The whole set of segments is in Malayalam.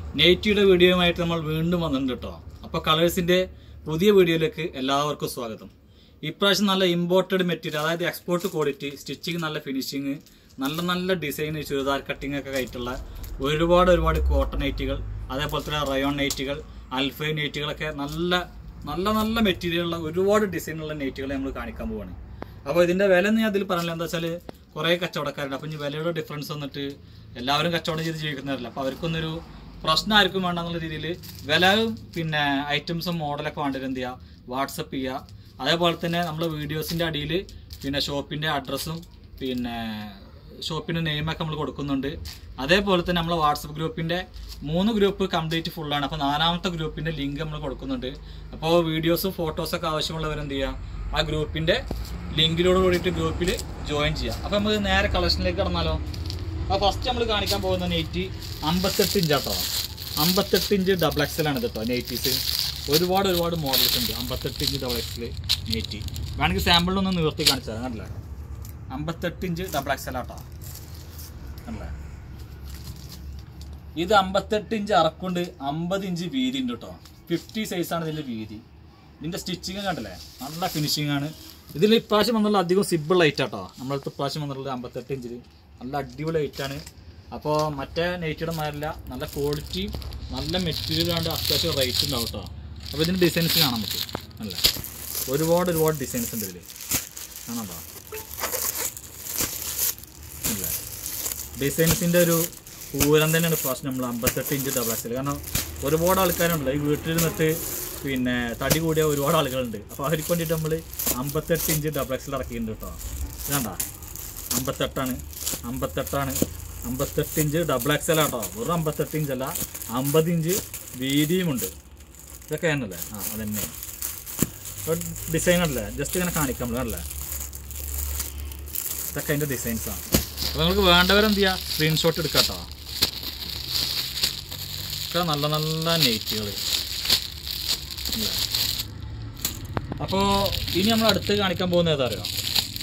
നെയ്റ്റിയുടെ വീഡിയോയുമായിട്ട് നമ്മൾ വീണ്ടും വന്നിട്ടുണ്ട് കേട്ടോ അപ്പോൾ കളേഴ്സിൻ്റെ പുതിയ വീഡിയോയിലേക്ക് എല്ലാവർക്കും സ്വാഗതം ഇപ്രാവശ്യം നല്ല ഇമ്പോർട്ടഡ് മെറ്റീരിയൽ അതായത് എക്സ്പോർട്ട് ക്വാളിറ്റി സ്റ്റിച്ചിങ് നല്ല ഫിനിഷിങ് നല്ല നല്ല ഡിസൈൻ ചുരിദാർ കട്ടിംഗ് ഒക്കെ ആയിട്ടുള്ള ഒരുപാട് ഒരുപാട് കോട്ടൺ നൈറ്റികൾ അതേപോലെ തന്നെ റയോൺ നൈറ്റികൾ അൽഫൈ നൈറ്റികളൊക്കെ നല്ല നല്ല നല്ല മെറ്റീരിയലുള്ള ഒരുപാട് ഡിസൈനുള്ള നൈറ്റുകൾ നമ്മൾ കാണിക്കാൻ പോവാണ് അപ്പോൾ ഇതിൻ്റെ വില ഞാൻ അതിൽ പറഞ്ഞില്ല എന്താ വെച്ചാൽ കുറേ കച്ചവടക്കാരുണ്ട് അപ്പം ഇനി വിലയുടെ ഡിഫറൻസ് വന്നിട്ട് എല്ലാവരും കച്ചവടം ചെയ്ത് ജീവിക്കുന്നവരല്ല അപ്പോൾ അവർക്കൊന്നൊരു പ്രശ്നം ആർക്കും വേണ്ട എന്നുള്ള രീതിയിൽ വില പിന്നെ ഐറ്റംസും മോഡലൊക്കെ വേണ്ടത് എന്ത് ചെയ്യുക വാട്സപ്പ് ചെയ്യുക അതേപോലെ തന്നെ നമ്മൾ വീഡിയോസിൻ്റെ അടിയിൽ പിന്നെ ഷോപ്പിൻ്റെ അഡ്രസ്സും പിന്നെ ഷോപ്പിൻ്റെ നെയിമൊക്കെ നമ്മൾ കൊടുക്കുന്നുണ്ട് അതേപോലെ തന്നെ നമ്മൾ വാട്സപ്പ് ഗ്രൂപ്പിൻ്റെ മൂന്ന് ഗ്രൂപ്പ് കംപ്ലീറ്റ് ഫുള്ളാണ് അപ്പോൾ നാലാമത്തെ ഗ്രൂപ്പിൻ്റെ ലിങ്ക് നമ്മൾ കൊടുക്കുന്നുണ്ട് അപ്പോൾ വീഡിയോസും ഫോട്ടോസൊക്കെ ആവശ്യമുള്ളവർ എന്ത് ചെയ്യുക ആ ഗ്രൂപ്പിൻ്റെ ലിങ്കിലോട് കൂടിയിട്ട് ഗ്രൂപ്പിൽ ജോയിൻ ചെയ്യുക അപ്പോൾ നമുക്ക് നേരെ കളക്ഷനിലേക്ക് കടന്നാലോ അപ്പോൾ ഫസ്റ്റ് നമ്മൾ കാണിക്കാൻ പോകുന്ന നെയ്റ്റി അമ്പത്തെട്ട് ഇഞ്ച് കേട്ടോ അമ്പത്തെട്ട് ഇഞ്ച് ഡബിൾ എക്സലാണ് ഇത് കേട്ടോ നെയ്റ്റീസ് ഒരുപാട് ഒരുപാട് മോഡൽസ് ഉണ്ട് അമ്പത്തെട്ട് ഇഞ്ച് ഡബിൾ എക്സൽ നെയ്റ്റി വേണമെങ്കിൽ സാമ്പിളിലൊന്ന് നിവർത്തി കാണിച്ചു തരാം കണ്ടില്ലേ അമ്പത്തെട്ട് ഇഞ്ച് ഡബിൾ എക്സൽ ആട്ടോ കണ്ടില്ലേ ഇത് അമ്പത്തെട്ട് ഇഞ്ച് അറക്കുണ്ട് അമ്പത് ഇഞ്ച് വീതി ഉണ്ട് കേട്ടോ ഫിഫ്റ്റി സൈസാണ് ഇതിൻ്റെ വീതി ഇതിൻ്റെ സ്റ്റിച്ചിങ് കണ്ടില്ലേ നല്ല ഫിനിഷിംഗ് ആണ് ഇതിൽ ഇപ്രാവശ്യം വന്നുള്ള അധികം സിബിൾ ലൈറ്റ് ആട്ടോ നമ്മളടുത്ത് ഇപ്രാവശ്യം വന്നിട്ടുള്ളത് അമ്പത്തെട്ട് ഇഞ്ചിൽ നല്ല അടിപൊളി ലൈറ്റാണ് അപ്പോൾ മറ്റേ നെയ്റ്റിയുടെ മാരില്ല നല്ല ക്വാളിറ്റി നല്ല മെറ്റീരിയൽ ആണ് അത്യാവശ്യം റേറ്റ് ഉണ്ടാവും കേട്ടോ അപ്പോൾ ഇതിൻ്റെ ഡിസൈൻസ് കാണാൻ പറ്റും അല്ല ഒരുപാട് ഒരുപാട് ഡിസൈൻസ് ഉണ്ട് ഇതിൽ കാണാട്ടോ ഇല്ല ഡിസൈൻസിൻ്റെ ഒരു പൂരം തന്നെയാണ് ഇപ്രാവശ്യം നമ്മൾ അമ്പത്തെട്ട് ഇഞ്ച് ഡബിൾ എക്സൽ കാരണം ഒരുപാട് ആൾക്കാരുണ്ടല്ലോ ഈ വീട്ടിലിരുന്നിട്ട് പിന്നെ തടി കൂടിയ ഒരുപാട് ആളുകളുണ്ട് അപ്പോൾ അവർക്ക് വേണ്ടിയിട്ട് നമ്മൾ അമ്പത്തെട്ട് ഇഞ്ച് ഡബിൾ എക്സൽ ഇറക്കിയിട്ടുണ്ട് കേട്ടോ ഇത് കണ്ട അമ്പത്തെട്ടാണ് അമ്പത്തെട്ടാണ് അമ്പത്തെട്ട് ഇഞ്ച് ഡബിൾ എക്സൽ ആട്ടോ വെറും അമ്പത്തെട്ട് ഇഞ്ചല്ല അമ്പത് ഇഞ്ച് വീതിയുമുണ്ട് ഇതൊക്കെ ആണല്ലേ ആ അതന്നെ ഡിസൈൻ അല്ലേ ജസ്റ്റ് ഇങ്ങനെ കാണിക്കാം അല്ലേ ഇതൊക്കെ അതിൻ്റെ ഡിസൈൻസാണ് അപ്പോൾ നമുക്ക് വേണ്ടവരെന്ത് ചെയ്യുക സ്ക്രീൻഷോട്ട് എടുക്കാം കേട്ടോ ഒക്കെ നല്ല നല്ല നെയ്റ്റുകൾ അപ്പോൾ ഇനി നമ്മൾ അടുത്ത് കാണിക്കാൻ പോകുന്നത് ഏതാ അറിയോ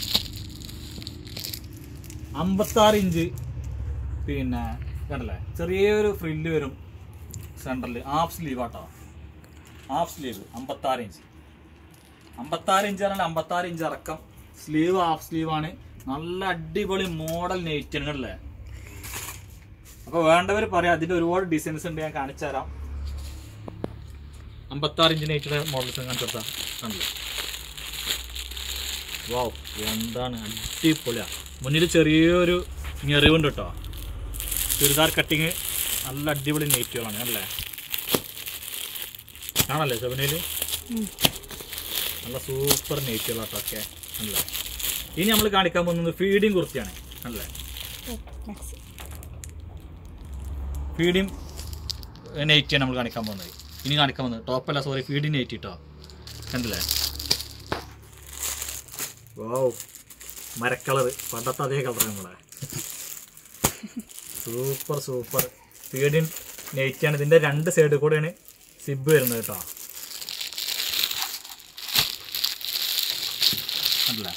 അമ്പത്താറ് ഇഞ്ച് പിന്നെ കണ്ടല്ലേ ചെറിയൊരു ഫ്രില്ല് വരും സെൻറ്ററിൽ ഹാഫ് സ്ലീവ് ആട്ടോ ഹാഫ് സ്ലീവ് അമ്പത്താറ് ഇഞ്ച് അമ്പത്താറ് ഇഞ്ച് പറഞ്ഞാൽ അമ്പത്താറ് ഇഞ്ച് ഇറക്കം സ്ലീവ് ഹാഫ് സ്ലീവ് ആണ് നല്ല അടിപൊളി മോഡൽ നെയ്റ്റ് അല്ലേ അപ്പോൾ വേണ്ടവർ പറയാം അതിൻ്റെ ഒരുപാട് ഡിസൈൻസ് ഉണ്ട് ഞാൻ കാണിച്ചു തരാം അമ്പത്താറ് ഇഞ്ച് നെയ്റ്റിൻ്റെ മോഡൽസ് കാണിച്ചു കൊടുത്താൽ കണ്ടില്ലേ വാവ് എന്താണ് അടിപൊളിയാണ് മുന്നിൽ ചെറിയൊരു ഞെറിവുണ്ട് കേട്ടോ ചുരിദാർ കട്ടിങ് നല്ല അടിപൊളി നെയ്റ്റുകളാണ് അല്ലേ കാണല്ലേ സെവനയിൽ നല്ല സൂപ്പർ നെയ്റ്റുകളാട്ടോ ഒക്കെ അല്ലേ ഇനി നമ്മൾ കാണിക്കാൻ പോകുന്നത് ഫീഡിങ് കുർത്തിയാണ് അല്ലേ ഫീഡിങ് നെയ്റ്റിയാണ് നമ്മൾ കാണിക്കാൻ പോകുന്നത് ഇനി കാണിക്കാൻ പോകുന്നത് ടോപ്പല്ല സോറി ഫീഡിങ് നെയ്റ്റ് കേട്ടോ കണ്ടില്ലേ വാവ് മരക്കളർ പണ്ടത്തെ അതേ കളറാണ് നമ്മളെ സൂപ്പർ സൂപ്പർ ഫീഡിങ് നെയ്റ്റാണ് ഇതിൻ്റെ രണ്ട് സൈഡിൽ കൂടെയാണ് സിബ് വരുന്നത് കേട്ടോ കണ്ടില്ലേ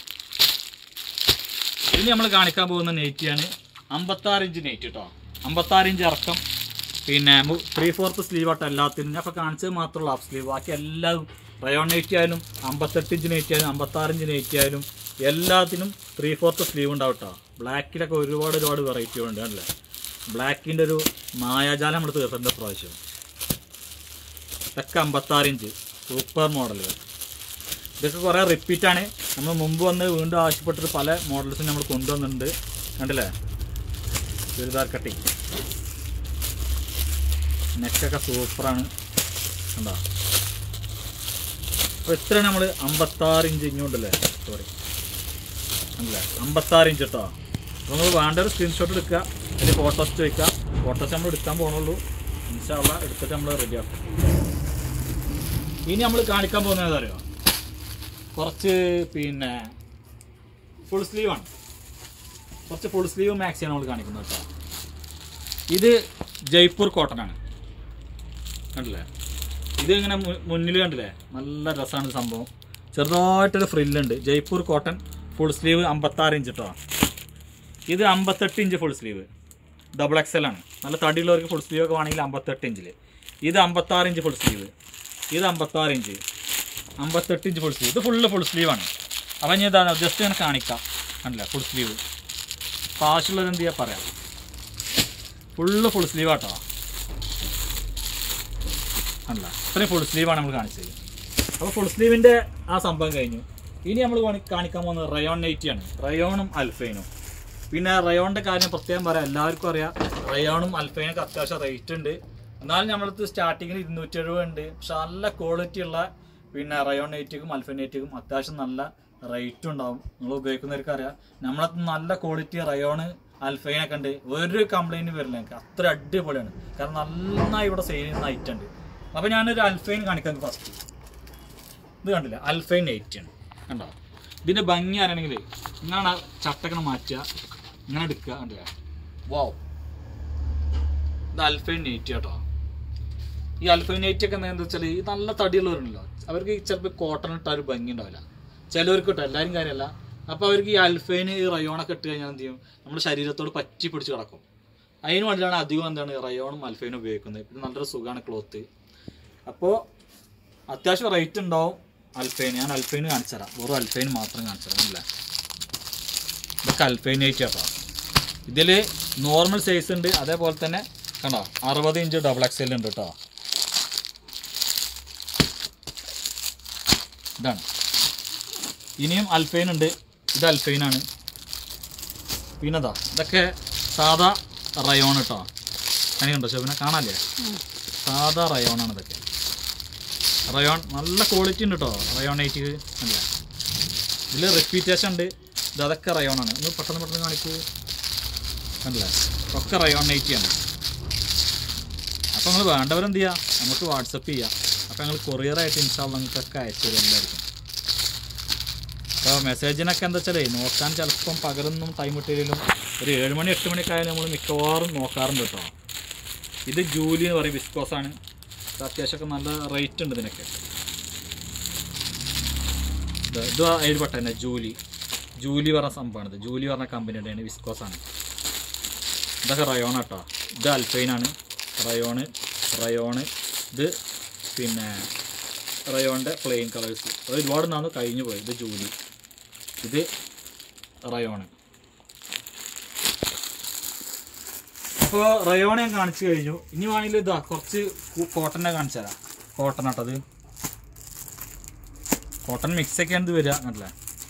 ഇനി നമ്മൾ കാണിക്കാൻ പോകുന്ന നെയ്റ്റിയാണ് അമ്പത്താറ് ഇഞ്ച് നെയ്റ്റ് കേട്ടോ അമ്പത്താറ് ഇഞ്ച് ഇറക്കം പിന്നെ ത്രീ ഫോർത്ത് സ്ലീവ് ആട്ടോ എല്ലാത്തിനും ഞാൻ ഇപ്പോൾ കാണിച്ചത് മാത്രമുള്ള ഹാഫ് സ്ലീവ് ബാക്കി എല്ലാം റയോൺ നെയ്റ്റ് ആയാലും അമ്പത്തെട്ട് ഇഞ്ച് നെയ്റ്റ് ആയാലും അമ്പത്താറ് ഇഞ്ച് നെയ്റ്റ് ആയാലും എല്ലാത്തിനും ത്രീ ഫോർത്ത് സ്ലീവ് ഉണ്ടാവും കേട്ടോ ബ്ലാക്കിലൊക്കെ ഒരുപാട് ഒരുപാട് വെറൈറ്റികളുണ്ട് അല്ലേ ബ്ലാക്കിൻ്റെ ഒരു മായാജാലം നമ്മൾ തീർത്തിട്ടുണ്ട് പ്രാവശ്യം ഇതൊക്കെ അമ്പത്താറ് ഇഞ്ച് സൂപ്പർ മോഡലുകൾ ഇതൊക്കെ കുറേ റിപ്പീറ്റാണ് നമ്മൾ മുമ്പ് വന്ന് വീണ്ടും ആവശ്യപ്പെട്ടിട്ട് പല മോഡൽസും നമ്മൾ കൊണ്ടുവന്നിട്ടുണ്ട് കണ്ടില്ലേ ചുരിദാർ കട്ടിങ് നെക്കൊക്കെ സൂപ്പറാണ് കണ്ടോ അപ്പോൾ ഇത്ര നമ്മൾ അമ്പത്താറ് ഇഞ്ച് ഇങ്ങോട്ടല്ലേ സോറി കണ്ടില്ലേ അമ്പത്താറ് ഇഞ്ച് കേട്ടോ അപ്പോൾ നമ്മൾ വേണ്ട ഒരു സ്ക്രീൻഷോട്ട് എടുക്കുക അതിൽ ഫോട്ടോസ് ചോദിക്കുക ഫോട്ടോസ് നമ്മൾ എടുക്കാൻ പോകണുള്ളൂ ഇൻഷാള്ള എടുത്തിട്ട് നമ്മൾ റെഡിയാക്കും ഇനി നമ്മൾ കാണിക്കാൻ പോകുന്നത് ഏതാ അറിയോ കുറച്ച് പിന്നെ ഫുൾ സ്ലീവാണ് കുറച്ച് ഫുൾ സ്ലീവ് മാക്സിയാണ് നമ്മൾ കാണിക്കുന്നത് കേട്ടോ ഇത് ജയ്പൂർ കോട്ടൺ ആണ് കണ്ടില്ലേ ഇത് ഇങ്ങനെ മുന്നിൽ കണ്ടില്ലേ നല്ല രസമാണ് സംഭവം ചെറുതായിട്ടൊരു ഫ്രില്ലുണ്ട് ജയ്പൂർ കോട്ടൺ ഫുൾ സ്ലീവ് അമ്പത്താറ് ഇഞ്ച് കേട്ടോ ഇത് അമ്പത്തെട്ട് inch full sleeve double XL ആണ് നല്ല തടിയുള്ളവർക്ക് ഫുൾ സ്ലീവ് ഒക്കെ വേണമെങ്കിൽ അമ്പത്തെട്ട് ഇഞ്ചിൽ ഇത് അമ്പത്താറ് ഇഞ്ച് ഫുൾ സ്ലീവ് ഇത് അമ്പത്താറ് ഇഞ്ച് അമ്പത്തെട്ട് ഇഞ്ച് ഫുൾ സ്ലീവ് ഇത് ഫുള്ള് ഫുൾ സ്ലീവാണ് അപ്പം ഞാൻ ഇതാണ് ജസ്റ്റ് ഇങ്ങനെ കാണിക്കാം കണ്ടില്ല ഫുൾ സ്ലീവ് അപ്പോൾ ആവശ്യമുള്ളവർ എന്ത് ചെയ്യാൻ പറയാം ഫുള്ള് ഫുൾ സ്ലീവ് ആട്ടോ അല്ല ഇത്രയും ഫുൾ സ്ലീവാണ് നമ്മൾ കാണിച്ചത് അപ്പോൾ ഫുൾ സ്ലീവിൻ്റെ ആ സംഭവം കഴിഞ്ഞു ഇനി നമ്മൾ കാണിക്കാൻ പോകുന്നത് റയോൺ നൈറ്റിയാണ് റയോണും അൽഫൈനും പിന്നെ റയോണിൻ്റെ കാര്യം പ്രത്യേകം പറയാം എല്ലാവർക്കും അറിയാം റയോണും അൽഫൈനൊക്കെ അത്യാവശ്യം റേറ്റ് ഉണ്ട് എന്നാലും നമ്മളടുത്ത് സ്റ്റാർട്ടിങ്ങിൽ ഇരുന്നൂറ്റി എഴുപത് ഉണ്ട് പക്ഷെ നല്ല ക്വാളിറ്റി ഉള്ള പിന്നെ റയോൺ നൈറ്റിക്കും അൽഫൈൻ നൈറ്റിക്കും അത്യാവശ്യം നല്ല റേറ്റ് ഉണ്ടാവും നിങ്ങൾ ഉപയോഗിക്കുന്നവർക്ക് അറിയാം നമ്മളത് നല്ല ക്വാളിറ്റി റയോണ് അൽഫൈനൊക്കെ ഉണ്ട് ഒരു കംപ്ലൈൻറ്റ് വരില്ല എനിക്ക് അത്ര അടിപൊളിയാണ് കാരണം നന്നായി ഇവിടെ സെയിൽ ചെയ്യുന്ന ഐറ്റം ഉണ്ട് അപ്പോൾ ഞാനൊരു അൽഫൈൻ കാണിക്കാൻ ഫസ്റ്റ് ഇത് കണ്ടില്ല അൽഫൈൻ എയ്റ്റ് ആണ് കണ്ടോ ഇതിന്റെ ഭംഗി അറിയണമെങ്കിൽ ഇങ്ങനെ ചട്ടക്കണ മാറ്റുക ഇങ്ങനെ എടുക്കുക കണ്ടില്ല വാവ് ഇത് അൽഫൈൻ എയ്റ്റ് കേട്ടോ ഈ അൽഫൈൻ എയ്റ്റ് ഒക്കെ എന്താ വെച്ചാൽ ഈ നല്ല തടിയുള്ളവരുണ്ടല്ലോ അവർക്ക് ചിലപ്പോൾ കോട്ടൺ ഇട്ട ഒരു ഭംഗി ഉണ്ടാവില്ല ചിലവർക്ക് കിട്ടും എല്ലാവരും കാര്യമല്ല അപ്പോൾ അവർക്ക് ഈ അൽഫൈൻ ഈ റയോണൊക്കെ ഇട്ട് കഴിഞ്ഞാൽ എന്ത് ചെയ്യും നമ്മുടെ ശരീരത്തോട് പറ്റി പിടിച്ച് കിടക്കും അതിന് വേണ്ടിയാണ് അധികം എന്താണ് റയോണും അൽഫൈനും ഉപയോഗിക്കുന്നത് പിന്നെ നല്ലൊരു സുഖമാണ് ക്ലോത്ത് അപ്പോൾ അത്യാവശ്യം റേറ്റ് ഉണ്ടാവും അൽഫൈൻ ഞാൻ അൽഫൈൻ കാണിച്ചു തരാം വെറും അൽഫൈൻ മാത്രം കാണിച്ചു തരാം അല്ലേ ഇതൊക്കെ അൽഫൈൻ ആയിട്ട് കേട്ടോ ഇതിൽ നോർമൽ സൈസ് ഉണ്ട് അതേപോലെ തന്നെ കണ്ടോ അറുപത് ഇഞ്ച് ഡബിൾ എക്സ് ഉണ്ട് കേട്ടോ ഇതാണ് ഇനിയും അൽഫൈൻ ഉണ്ട് ഇത് അൽഫൈനാണ് പിന്നെതാ ഇതൊക്കെ സാധാ റയോൺ കേട്ടോ അങ്ങനെയുണ്ടോ ശോഭന കാണാല്ലേ സാധാ റയോണാണ് ഇതൊക്കെ റയോൺ നല്ല ക്വാളിറ്റി ഉണ്ട് കേട്ടോ റയോൺ എയ്റ്റ് അല്ല ഇതിൽ റിപ്പീറ്റേഷൻ ഉണ്ട് ഇത് അതൊക്കെ റയോണാണ് ഒന്ന് പെട്ടെന്ന് പെട്ടെന്ന് കാണിക്കൂ അല്ല ഒക്കെ റയോൺ എയ്റ്റി ആണ് അപ്പോൾ നിങ്ങൾ വേണ്ടവരെന്ത് ചെയ്യുക നമുക്ക് വാട്സപ്പ് ചെയ്യാം അപ്പോൾ ഞങ്ങൾ കൊറിയറായിട്ട് ഇൻഷാല്ല നിങ്ങൾക്കൊക്കെ അയച്ചു തരും എല്ലാവർക്കും അപ്പോൾ മെസ്സേജിനൊക്കെ എന്താ വെച്ചാലേ നോക്കാൻ ചിലപ്പം പകലൊന്നും ടൈം കിട്ടിയില്ലെങ്കിലും ഒരു ഏഴ് മണി എട്ട് മണിയൊക്കെ ആയാലും നമ്മൾ മിക്കവാറും നോക്കാറുണ്ട് കേട്ടോ ഇത് ജൂലി എന്ന് പറയും വിസ്കോസ് ആണ് ഇത് അത്യാവശ്യമൊക്കെ നല്ല റേറ്റ് ഉണ്ട് ഇതിനൊക്കെ ഇത് ഇത് അതിൽ പെട്ട തന്നെ ജൂലി ജൂലി പറഞ്ഞ സംഭവമാണിത് ജൂലി പറഞ്ഞ കമ്പനിയുടെയാണ് വിസ്കോസ് ആണ് ഇതൊക്കെ റയോൺ കേട്ടോ ഇത് അൽഫൈനാണ് റയോണ് റയോണ് ഇത് പിന്നെ റയോണിൻ്റെ പ്ലെയിൻ കളേഴ്സ് അത് ഒരുപാട് നാൾ കഴിഞ്ഞു പോയി ഇത് ജൂലി ഇത് റയോണ് അപ്പോൾ റയോൺ ഞാൻ കാണിച്ചു കഴിഞ്ഞു ഇനി വേണമെങ്കിൽ ഇതാ കുറച്ച് കോട്ടനെ കാണിച്ചു തരാം കോട്ടൺ ആട്ടത് കോട്ടൺ മിക്സ് ഒക്കെയാണ് ഇത് വരിക കണ്ടില്ലേ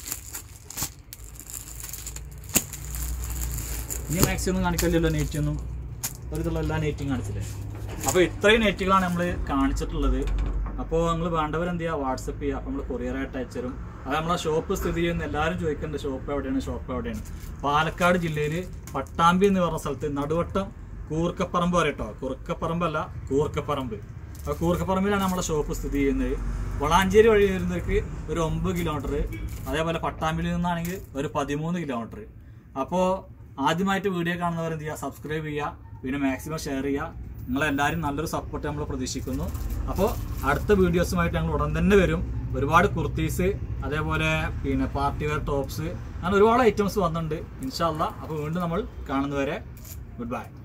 ഇനി മാക്സി ഒന്നും കാണിക്കില്ലല്ലോ നെറ്റ് ഒന്നും ഒരു ഇതുള്ള എല്ലാ നെറ്റും കാണിച്ചില്ലേ അപ്പോൾ ഇത്രയും നെറ്റുകളാണ് നമ്മൾ കാണിച്ചിട്ടുള്ളത് അപ്പോൾ നിങ്ങൾ വേണ്ടവരെന്ത് ചെയ്യുക വാട്സപ്പ് ചെയ്യുക അപ്പോൾ നമ്മൾ കൊറിയറായിട്ട് അയച്ചുതരും അത് നമ്മളെ ഷോപ്പ് സ്ഥിതി ചെയ്യുന്ന എല്ലാവരും ചോദിക്കുന്നുണ്ട് ഷോപ്പ് എവിടെയാണ് ഷോപ്പ് എവിടെയാണ് പാലക്കാട് ജില്ലയിൽ പട്ടാമ്പി എന്ന് പറഞ്ഞ സ്ഥലത്ത് നടുവട്ടം കൂർക്കപ്പറമ്പ് പറയട്ടോ കുറുക്കപ്പറമ്പല്ല കൂർക്കപ്പറമ്പ് അപ്പോൾ കൂർക്കപ്പറമ്പിലാണ് നമ്മുടെ ഷോപ്പ് സ്ഥിതി ചെയ്യുന്നത് വളാഞ്ചേരി വഴി വരുന്നവർക്ക് ഒരു ഒമ്പത് കിലോമീറ്റർ അതേപോലെ പട്ടാമ്പിയിൽ നിന്നാണെങ്കിൽ ഒരു പതിമൂന്ന് കിലോമീറ്റർ അപ്പോൾ ആദ്യമായിട്ട് വീഡിയോ കാണുന്നവർ എന്ത് ചെയ്യുക സബ്സ്ക്രൈബ് ചെയ്യുക പിന്നെ മാക്സിമം ഷെയർ ചെയ്യുക നിങ്ങളെല്ലാവരും നല്ലൊരു സപ്പോർട്ട് നമ്മൾ പ്രതീക്ഷിക്കുന്നു അപ്പോൾ അടുത്ത വീഡിയോസുമായിട്ട് ഞങ്ങൾ ഉടൻ തന്നെ വരും ഒരുപാട് കുർത്തീസ് അതേപോലെ പിന്നെ പാർട്ടി വെയർ ടോപ്സ് അങ്ങനെ ഒരുപാട് ഐറ്റംസ് വന്നിട്ടുണ്ട് ഇൻഷാല്ല അപ്പോൾ വീണ്ടും നമ്മൾ കാണുന്നവരെ ഗുഡ് ബൈ